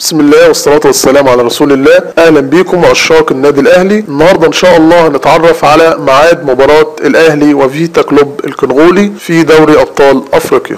بسم الله والصلاة والسلام على رسول الله أهلا بيكم عشاق النادي الأهلي النهاردة إن شاء الله هنتعرف على ميعاد مباراة الأهلي وفيتا كلوب الكونغولي في دوري أبطال أفريقيا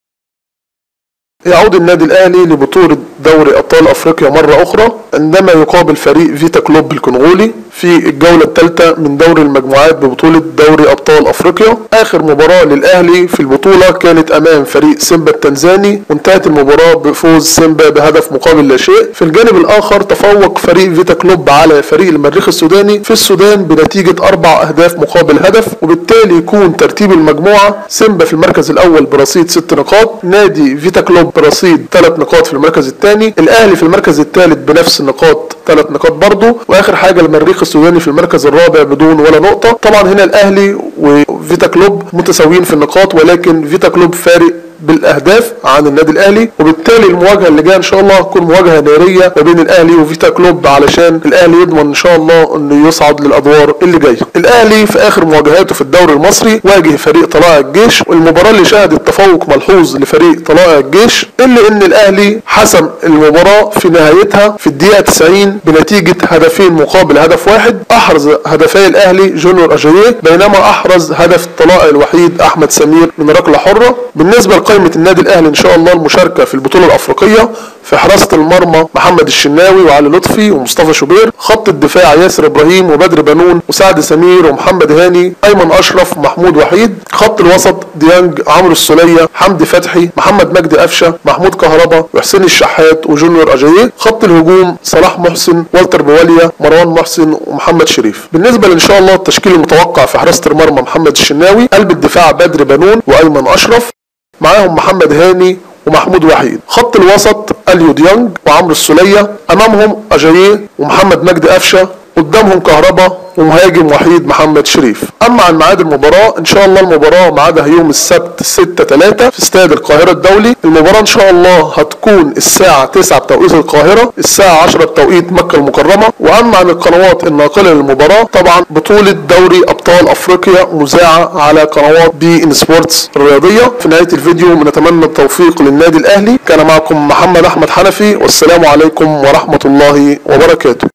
يعود النادي الأهلي لبطولة دوري أبطال أفريقيا مرة أخرى عندما يقابل فريق فيتا كلوب الكونغولي في الجولة الثالثة من دوري المجموعات ببطولة دوري أبطال أفريقيا آخر مباراة للأهلي في البطولة كانت أمام فريق سيمبا التنزاني وانتهت المباراة بفوز سيمبا بهدف مقابل لا شيء في الجانب الآخر تفوق فريق فيتا كلوب على فريق المريخ السوداني في السودان بنتيجة أربع أهداف مقابل هدف وبالتالي يكون ترتيب المجموعة سيمبا في المركز الأول برصيد ست نقاط نادي فيتا كلوب برصيد ثلاث نقاط في المركز الثاني الأهلي في المركز الثالث بنفس النقاط ثلاث نقاط برضه واخر حاجه المريخ السوداني في المركز الرابع بدون ولا نقطه طبعا هنا الاهلي وفيتا كلوب متساويين في النقاط ولكن فيتا كلوب فارق بالاهداف عن النادي الاهلي وبالتالي المواجهه اللي جايه ان شاء الله هتكون مواجهه ناريه ما بين الاهلي وفيتا كلوب علشان الاهلي يضمن ان شاء الله انه يصعد للادوار اللي جايه الاهلي في اخر مواجهاته في الدوري المصري واجه فريق طلائع الجيش والمباراه اللي شهدت تفوق ملحوظ لفريق طلائع الجيش الا ان الاهلي حسم المباراه في نهايتها في الدقيقه 90 بنتيجه هدفين مقابل هدف واحد احرز هدفي الاهلي جونيور اجاييه بينما احرز هدف الطلائع الوحيد احمد سمير من ركله حره بالنسبه قائمة النادي الأهلي إن شاء الله المشاركة في البطولة الأفريقية في حراسة المرمى محمد الشناوي وعلي لطفي ومصطفى شوبير خط الدفاع ياسر إبراهيم وبدر بنون وسعد سمير ومحمد هاني أيمن أشرف محمود وحيد خط الوسط ديانج عمرو السولية حمدي فتحي محمد مجدي قفشة محمود كهربا وحسين الشحات وجونيور أجاييه خط الهجوم صلاح محسن والتر بواليا مروان محسن ومحمد شريف بالنسبة إن شاء الله التشكيل المتوقع في حراسة المرمى محمد الشناوي قلب الدفاع بدر بنون وأيمن أشرف معاهم محمد هاني ومحمود وحيد خط الوسط اليو ديانج وعمرو السوليه امامهم اجاييه ومحمد مجدي قفشه قدامهم كهربا ومهاجم وحيد محمد شريف اما عن ميعاد المباراه ان شاء الله المباراه ميعادها يوم السبت 6 3 في استاد القاهره الدولي المباراه ان شاء الله هتكون الساعه 9 بتوقيت القاهره الساعه 10 بتوقيت مكه المكرمه واما عن القنوات الناقله للمباراه طبعا بطوله دوري ابطال افريقيا مذاعه على قنوات بي ان سبورتس الرياضيه في نهايه الفيديو بنتمنى التوفيق للنادي الاهلي كان معكم محمد احمد حنفي والسلام عليكم ورحمه الله وبركاته